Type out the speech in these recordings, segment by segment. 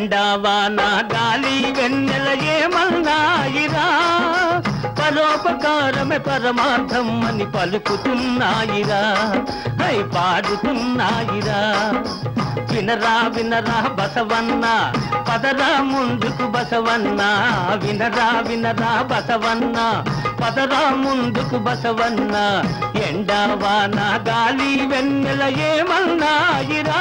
ఎండావాన గాలి వెన్నెల ఏమన్నాయిరా పరోపకారమే పరమార్థం అని పలుకుతున్నాయిరా హై పాడుతున్నాయిరా వినరా వినరా బసవన్న పదరా ముందుకు బసవన్న వినరా వినరా బసవన్న పదరా ముందుకు బసవన్న ఎండావాన గాలి వెన్నెల ఏమన్నాయిరా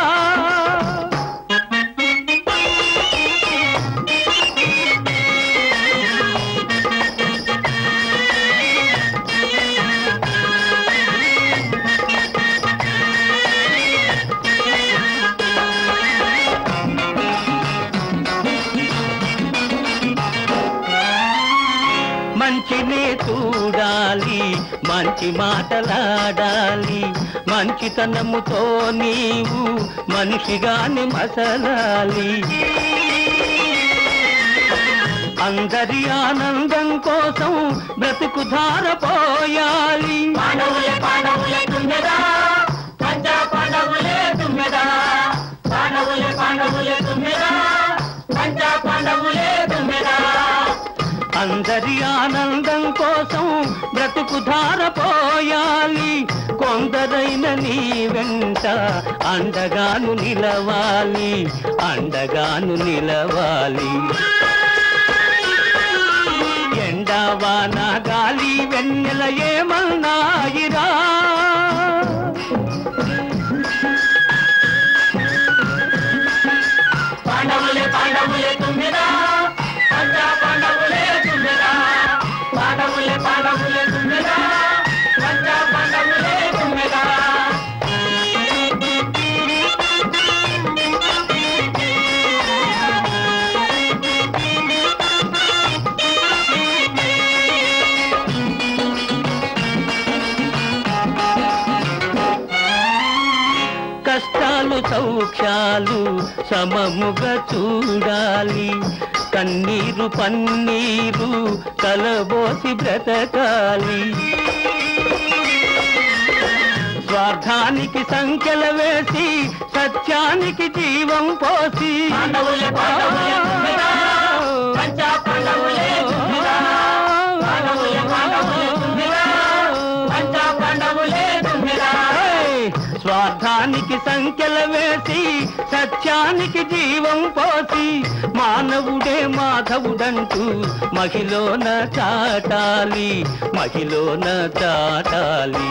మంచినే చూడాలి మంచి మాటలాడాలి మంచితనముతో నీవు మనిషిగాని మసలాలి అందరి ఆనందం కోసం బ్రతుకు ధారపోయాలి పాండవులే పాండవులే తుమ్మెదా పంచ పాండవులే తుమ్మెదా పాండవులే పాండవులే తుమ్మెదా పంచ పాండవులే తుమ్మెదా అందరి ఆనందం కోసం బ్రతుకు ధారపోయాలి కొందరైన నీ వెంట అండగాను నిలవాలి అండగాను నిలవాలి ఎండవాన గాలి వెన్నెల ఏమన్నాయిరా పాండవులే పాండవులే తుమ్మెదా పంచ పాండవులే తుమ్మెదా పాండవులే పాండవులే తుమ్మెదా పంచ పాండవులే తుమ్మెదా కష్టాలు సౌఖ్యాలు సమముగా చూడాలి కన్నీరు పన్నీరు కలబోసి బ్రతకాలి స్వార్థానికి సంఖ్యల వేసి సత్యానికి జీవం పోసి పాండవులే పాండవులే తుమ్మెదా పంచ పాండవులే తుమ్మెదా పాండవులే పాండవులే తుమ్మెదా పంచ పాండవులే తుమ్మెదా ఏయ్! స్వార్థానికి సంఖ్యల వేసి సత్యానికి జీవం పోసి మానవుడే మాధవుడంటూ మహిలోన చాటాలి మహిలోన చాటాలి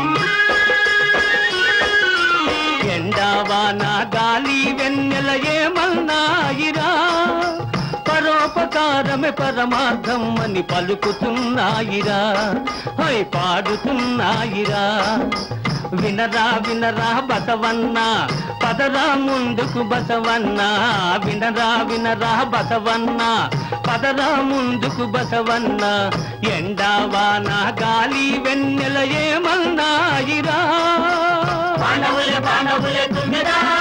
ఎండావాన గాలి వెన్నెల ఏమన్నాయిరా పరోపకారమే పరమార్థం అని పలుకుతున్నాయిరా హై పాడుతున్నాయిరా వినరా వినరా బసవన్న పదరా ముందుకు బసవన్న వినరా వినరా బసవన్న పదరా ముందుకు బసవన్న ఎండావాన గాలి వెన్నెల ఏమన్నాయిరా పాండవులే పాండవులే తుమ్మెదా